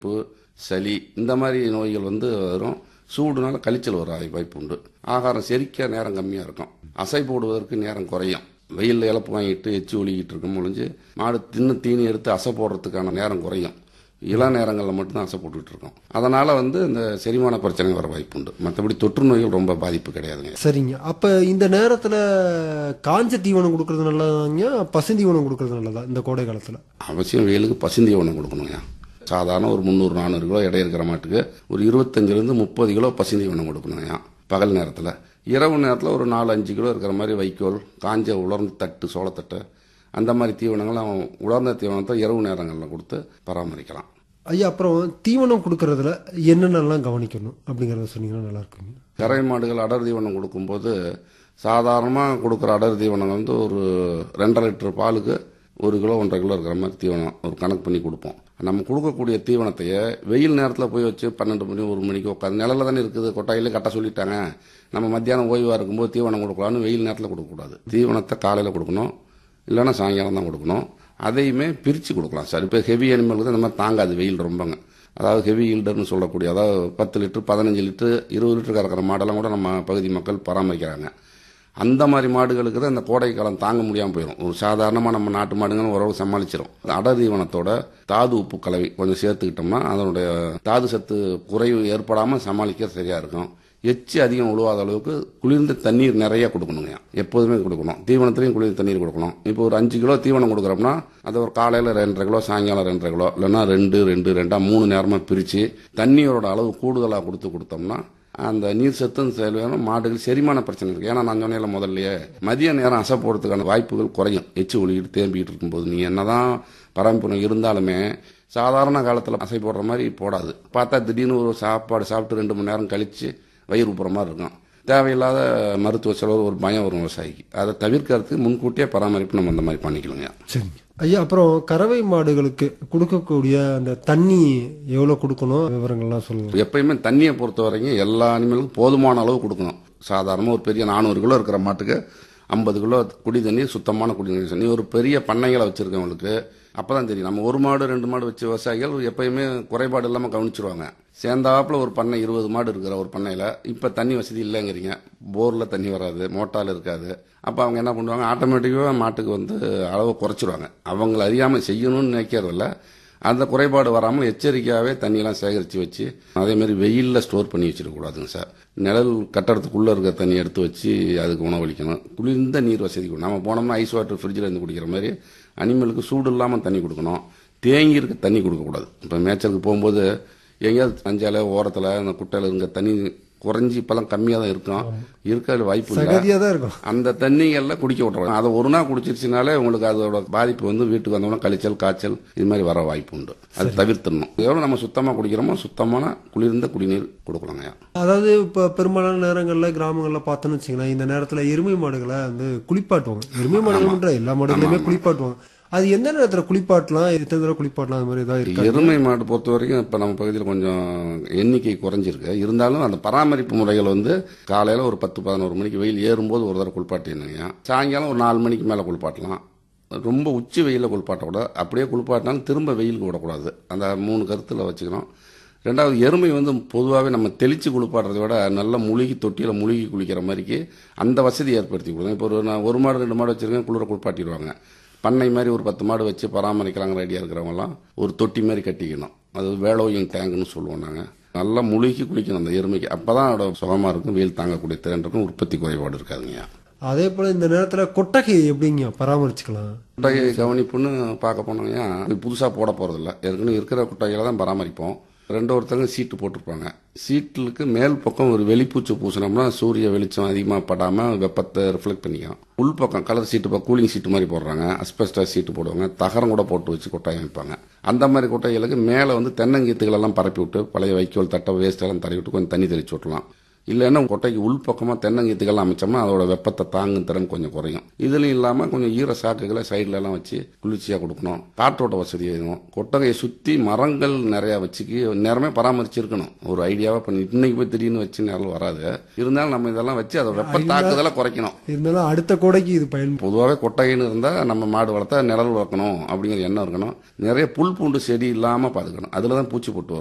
உப்பு சளி இந்த மாதிரி நோய்கள் வந்து வரும் சூடுனால கழிச்சல் வர வாய்ப்பு உண்டு ஆகாரம் செரிக்க நேரம் கம்மியாக இருக்கும் அசை போடுவதற்கு நேரம் குறையும் வெயிலில் இழப்பு வாங்கிட்டு எச்சி ஒலிக்கிட்டு இருக்கும் ஒழிஞ்சு மாடு தின்னு தீனி எடுத்து அசை போடுறதுக்கான நேரம் குறையும் இள நேரங்களில் மட்டும்தான் அசை போட்டுக்கிட்டு இருக்கோம் அதனால் வந்து இந்த செரிமான பிரச்சனை வர வாய்ப்பு உண்டு மற்றபடி தொற்று நோய்கள் ரொம்ப பாதிப்பு கிடையாதுங்க சரிங்க அப்ப இந்த நேரத்துல காஞ்ச தீவனம் கொடுக்கறது நல்லதாங்க பசு தீவனம் கொடுக்கறது நல்லதா இந்த கோடை காலத்துல அவசியம் வெயிலுக்கு பசுந்தீவனம் கொடுக்கணுங்க சாதாரண ஒரு முந்நூறு நானூறு கிலோ எடை இருக்கிற மாட்டுக்கு ஒரு இருபத்தஞ்சிலேருந்து முப்பது கிலோ பசுந்தீவனம் கொடுக்கணுங்க பகல் நேரத்தில் இரவு நேரத்தில் ஒரு நாலு அஞ்சு கிலோ இருக்கிற மாதிரி வைக்கோல் காஞ்ச உலர்ந்த தட்டு சோளத்தட்டு அந்த மாதிரி தீவனங்கள் உலர்ந்த தீவனத்தை இரவு நேரங்களில் கொடுத்து பராமரிக்கலாம் ஐயா அப்புறம் தீவனம் கொடுக்கறதுல என்னென்னலாம் கவனிக்கணும் அப்படிங்கறத சொன்னீங்கன்னா நல்லா இருக்குங்க கரை மாடுகள் அடர் தீவனம் கொடுக்கும்போது சாதாரணமாக கொடுக்குற அடர் தீவனம் வந்து ஒரு ரெண்டரை லிட்டர் பாலுக்கு ஒரு கிலோ ஒன்றரை கிலோ இருக்கிற மாதிரி தீவனம் ஒரு கணக்கு பண்ணி கொடுப்போம் நம்ம கொடுக்கக்கூடிய தீவனத்தையே வெயில் நேரத்தில் போய் வச்சு பன்னெண்டு மணி ஒரு மணிக்கு உட்காந்து நிழல்ல தானே இருக்குது கொட்டாயிலே கட்ட சொல்லிட்டாங்க நம்ம மத்தியானம் ஓய்வாக இருக்கும்போது தீவனம் கொடுக்கலாம்னு வெயில் நேரத்தில் கொடுக்கக்கூடாது தீவனத்தை காலையில் கொடுக்கணும் இல்லைன்னா சாயங்காலம் தான் கொடுக்கணும் அதையுமே பிரித்து கொடுக்கலாம் சார் இப்போ ஹெவி அனிமலுக்கு இந்த மாதிரி தாங்காது வெயில் ரொம்பங்க அதாவது ஹெவி ஈல்டர்னு சொல்லக்கூடிய அதாவது பத்து லிட்டர் பதினஞ்சு லிட்டர் இருபது லிட்டர் கறக்கிற மாடெல்லாம் கூட நம்ம பகுதி மக்கள் பராமரிக்கிறாங்க அந்த மாதிரி மாடுகளுக்கு தான் இந்த கோடை காலம் தாங்க முடியாமல் போயிடும் ஒரு சாதாரணமாக நம்ம நாட்டு மாடுங்கன்னு ஓரளவு சமாளிச்சிடும் அடர் தீவனத்தோட தாது உப்பு கலவை கொஞ்சம் சேர்த்துக்கிட்டோம்னா அதனுடைய தாது சத்து குறைவு ஏற்படாமல் சமாளிக்க சரியாக இருக்கும் எச்சி அதிகம் உழுவாத அளவுக்கு குளிர்ந்த தண்ணீர் நிறைய கொடுக்கணுங்க எப்போதுமே கொடுக்கணும் தீவனத்துலையும் குளிர்ந்த தண்ணீர் கொடுக்கணும் இப்போ ஒரு அஞ்சு கிலோ தீவனம் கொடுக்குறோம்னா அதை ஒரு காலையில் ரெண்டரை கிலோ சாயங்காலம் ரெண்டரை கிலோ இல்லைன்னா ரெண்டு ரெண்டு ரெண்டா மூணு நேரமாக பிரித்து தண்ணியோட அளவு கூடுதலாக கொடுத்து கொடுத்தோம்னா அந்த நீர் சத்தும் செலவும் மாடுகள் செரிமான பிரச்சனை இருக்கு ஏன்னா நான் சொன்னேன்ல முதல்லயே மதிய நேரம் அசை போடுறதுக்கான வாய்ப்புகள் குறையும் எச்சி ஒளிக்கிட்டு தேம்பிட்டு இருக்கும்போது நீ என்னதான் பராமரிப்பு இருந்தாலுமே சாதாரண காலத்தில் அசை போடுற மாதிரி போடாது பார்த்தா திடீர்னு ஒரு சாப்பாடு சாப்பிட்டு ரெண்டு மணி நேரம் கழிச்சு வயிறு உப்புற மாதிரி இருக்கும் தேவையில்லாத மருத்துவ செலவு ஒரு பயம் வரும் விவசாயிக்கு அதை தவிர்க்கிறதுக்கு முன்கூட்டியே பராமரிப்பு நம்ம இந்த மாதிரி பண்ணிக்கணுங்க சரிங்க ஐயா அப்புறம் கறவை மாடுகளுக்கு கொடுக்கக்கூடிய அந்த தண்ணி எவ்வளவு கொடுக்கணும் விவரங்கள்லாம் சொல்லுங்க எப்பயுமே தண்ணியை பொறுத்த வரைக்கும் எல்லா அனிமலுக்கும் போதுமான அளவு கொடுக்கணும் சாதாரணமாக ஒரு பெரிய நானூறு கிலோ இருக்கிற மாட்டுக்கு ஐம்பது கிலோ குடி தண்ணீர் சுத்தமான குடிநீர் தண்ணி ஒரு பெரிய பண்ணைகளை வச்சிருக்கவங்களுக்கு அப்பதான் தெரியும் நம்ம ஒரு மாடு ரெண்டு மாடு வச்ச விவசாயிகள் எப்பயுமே குறைபாடு இல்லாமல் கவனிச்சிருவாங்க சேர்ந்தாப்புல ஒரு பண்ணை இருபது மாடு இருக்கிற ஒரு பண்ணையில் இப்போ தண்ணி வசதி இல்லைங்கிறீங்க போரில் தண்ணி வராது மோட்டால் இருக்காது அப்போ அவங்க என்ன பண்ணுவாங்க ஆட்டோமேட்டிக்காக மாட்டுக்கு வந்து அளவை குறைச்சிருவாங்க அவங்கள அறியாமல் செய்யணும்னு நினைக்கிறதில்ல அந்த குறைபாடு வராமல் எச்சரிக்கையாகவே தண்ணியெல்லாம் சேகரித்து வச்சு அதே மாதிரி வெயிலில் ஸ்டோர் பண்ணி வச்சிடக்கூடாதுங்க சார் நிழல் கட்டடத்துக்குள்ளே இருக்க தண்ணி எடுத்து வச்சு அதுக்கு உணவளிக்கணும் குளிர்ந்த நீர் வசதி கொடுக்கணும். நம்ம போனோம்னா ஐஸ் வாட்டர் ஃப்ரிட்ஜில் இருந்து குடிக்கிற மாதிரி அனிமலுக்கு சூடு இல்லாமல் தண்ணி கொடுக்கணும் தேங்கி இருக்க தண்ணி கொடுக்கக்கூடாது இப்போ மேய்ச்சலுக்கு போகும்போது எங்கேயாவது அஞ்சால ஓரத்தில் அந்த குட்டையில் இருக்க தண்ணி குறைஞ்சி இப்போல்லாம் கம்மியாக தான் இருக்கும் இருக்க வாய்ப்பு இல்லை சகதியா தான் இருக்கும் அந்த தண்ணிகள்ல குடிக்க விட்டுறோம் அதை ஒரு நாள் குடிச்சிருச்சுனாலே உங்களுக்கு அதோட பாதிப்பு வந்து வீட்டுக்கு வந்தோம்னா கழிச்சல் காய்ச்சல் இது மாதிரி வர வாய்ப்பு உண்டு அது தவிர்த்திடணும் எவ்வளவு நம்ம சுத்தமா குடிக்கிறோமோ சுத்தமான குளிர்ந்த குடிநீர் கொடுக்கலாங்க அதாவது இப்ப பெரும்பாலான நேரங்கள்ல கிராமங்கள்ல பார்த்தோன்னு வச்சுங்களேன் இந்த நேரத்துல எருமை மாடுகளை வந்து குளிப்பாட்டுவாங்க எருமை மாடுகள் மட்டும் எல்லா மாடுகளுமே குளிப்பாட்டுவாங்க அது எந்த நேரத்துல குளிப்பாட்டலாம் எத்தனை தடவை குளிப்பாட்டலாம் அது மாதிரி ஏதாவது இருக்கா எருமை மாடு பொறுத்த வரைக்கும் இப்ப நம்ம பகுதியில் கொஞ்சம் எண்ணிக்கை குறைஞ்சிருக்கு இருந்தாலும் அந்த பராமரிப்பு முறைகள் வந்து காலையில ஒரு பத்து பதினோரு மணிக்கு வெயில் ஏறும்போது ஒரு தடவை குளிப்பாட்டினுங்க சாயங்காலம் ஒரு நாலு மணிக்கு மேல குளிப்பாட்டலாம் ரொம்ப உச்சி வெயிலில் குளிப்பாட்டக்கூடாது அப்படியே குளிப்பாட்டினாலும் திரும்ப வெயிலுக்கு விடக்கூடாது அந்த மூணு கருத்தில் வச்சுக்கணும் ரெண்டாவது எருமை வந்து பொதுவாகவே நம்ம தெளித்து குளிப்பாடுறதை விட நல்லா முழுகி தொட்டியில் முழுகி குளிக்கிற மாதிரிக்கு அந்த வசதி ஏற்படுத்தி கொடுக்கணும் இப்போ ஒரு நான் ஒரு மாடு ரெண்டு மாடு வச்சிருக்கேன் குளிர குளிப்பாட்டிடுவாங்க பண்ணை மாதிரி ஒரு பத்து மாடு வச்சு பராமரிக்கிறாங்க ரெடியாக இருக்கிறவங்கலாம் ஒரு தொட்டி மாதிரி கட்டிக்கணும் அது வேலோயிங் டேங்குன்னு சொல்லுவோம் நாங்கள் நல்லா முழுகி குளிக்கணும் அந்த எருமைக்கு அப்போ தான் அதோட சுகமாக இருக்கும் வெயில் தாங்கக்கூடிய திறன் இருக்கும் உற்பத்தி குறைபாடு இருக்காதுங்க அதே போல இந்த நேரத்துல கொட்டகை எப்படிங்க பராமரிச்சுக்கலாம் குட்டகை கவனிப்புன்னு பார்க்க போனோம்னா இது புதுசாக போட போகிறதில்ல ஏற்கனவே இருக்கிற குட்டகைகளை தான் பராமரிப்போம் ரெண்டு ஒருத்தங்க சீட்டு போட்டிருப்பாங்க சீட்டுக்கு மேல் பக்கம் ஒரு வெளிப்பூச்சு பூசினோம்னா சூரிய வெளிச்சம் அதிகமாக படாமல் வெப்பத்தை ரிஃப்ளெக்ட் பண்ணிக்கும் உள் பக்கம் கலர் சீட்டு பக்கம் கூலிங் சீட்டு மாதிரி போடுறாங்க அஸ்பெஸ்டா சீட்டு போடுவாங்க தகரம் கூட போட்டு வச்சு கொட்டாயம் வைப்பாங்க அந்த மாதிரி கொட்டைகளுக்கு மேலே வந்து தென்னங்கீத்துகள் எல்லாம் பரப்பி விட்டு பழைய வைக்கோல் தட்டை வேஸ்ட் எல்லாம் தடவி விட்டு கொஞ்சம் தண்ணி தெளிச்சு விட்டலாம் இல்லைன்னா கொட்டைக்கு உள்பக்கமாக தென்னங்கீத்துக்கெல்லாம் அமைச்சோம்னா அதோட வெப்பத்தை தாங்கும் திறன் கொஞ்சம் குறையும் இதுலையும் இல்லாமல் கொஞ்சம் ஈர சாக்குகளை சைடுல எல்லாம் வச்சு குளிர்ச்சியாக கொடுக்கணும் காற்றோட்ட வசதி வேணும் கொட்டகையை சுற்றி மரங்கள் நிறையா வச்சுக்கி நேரமே பராமரிச்சிருக்கணும் ஒரு ஐடியாவை பண்ணி இன்னைக்கு போய் திடீர்னு வச்சு நேரம் வராது இருந்தாலும் நம்ம இதெல்லாம் வச்சு அதோட வெப்ப தாக்குதலை குறைக்கணும் இருந்தாலும் அடுத்த கோடைக்கு இது பயன் பொதுவாகவே கொட்டகைன்னு இருந்தால் நம்ம மாடு வளர்த்தா நிழல் வளர்க்கணும் அப்படிங்கிற எண்ணம் இருக்கணும் நிறைய புல் பூண்டு செடி இல்லாமல் பார்த்துக்கணும் அதில் தான் பூச்சி போட்டு வரும்